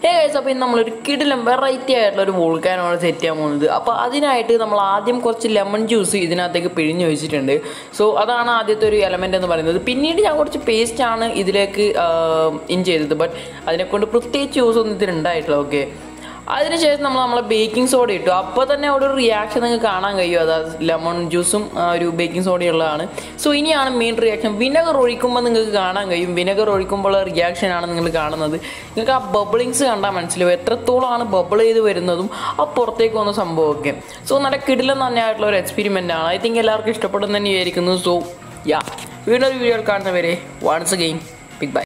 ഏ ഗൈസ് അപ്പോൾ ഇന്ന് നമ്മളൊരു കിടിലം വെറൈറ്റി ആയിട്ടുള്ള ഒരു വോൾക്കാനാണ് സെറ്റ് ചെയ്യാൻ പോകുന്നത് അപ്പോൾ അതിനായിട്ട് നമ്മൾ ആദ്യം കുറച്ച് ലെമൺ ജ്യൂസ് ഇതിനകത്തേക്ക് പിഴിഞ്ഞ് വെച്ചിട്ടുണ്ട് സോ അതാണ് ആദ്യത്തെ ഒരു എലമെൻ്റ് എന്ന് പറയുന്നത് പിന്നീട് ഞാൻ കുറച്ച് പേസ്റ്റാണ് ഇതിലേക്ക് ഇൻ ചെയ്തത് ബട്ട് അതിനെക്കൊണ്ട് പ്രത്യേകിച്ച് യൂസ് ഒന്നും ഇതിനുണ്ടായിട്ടില്ല ഓക്കെ അതിനുശേഷം നമ്മൾ നമ്മളെ ബേക്കിംഗ് സോഡ ഇട്ടു അപ്പോൾ തന്നെ അവിടെ ഒരു റിയാക്ഷൻ നിങ്ങൾക്ക് കാണാൻ കഴിയും അതായത് ലെമൺ ജ്യൂസും ആ, ഒരു ബേക്കിംഗ് സോഡയുള്ളതാണ് സോ ഇനിയാണ് മെയിൻ റിയാക്ഷൻ വിനെഗർ ഒഴിക്കുമ്പോൾ നിങ്ങൾക്ക് കാണാൻ കഴിയും വിനെഗർ ഒഴിക്കുമ്പോൾ റിയാക്ഷനാണ് നിങ്ങൾ കാണുന്നത് നിങ്ങൾക്ക് ആ ബബിളിങ്സ് കണ്ടാൽ മനസ്സിലാവും എത്രത്തോളമാണ് ബബിൾ ചെയ്ത് വരുന്നതും ആ പുറത്തേക്ക് വന്ന സംഭവമൊക്കെ സോ നല്ല കിടിലം തന്നെയായിട്ടുള്ള ഒരു എക്സ്പെരിമെൻ്റ് ആണ് ഐ തിങ്ക് എല്ലാവർക്കും ഇഷ്ടപ്പെടുന്നു തന്നെ വിചാരിക്കുന്നു സോ യാ വീണ്ടും ഒരു വീഡിയോ കാണുന്നവരെ വൺസ് അഗെയിൻ ബിഗ് ബൈ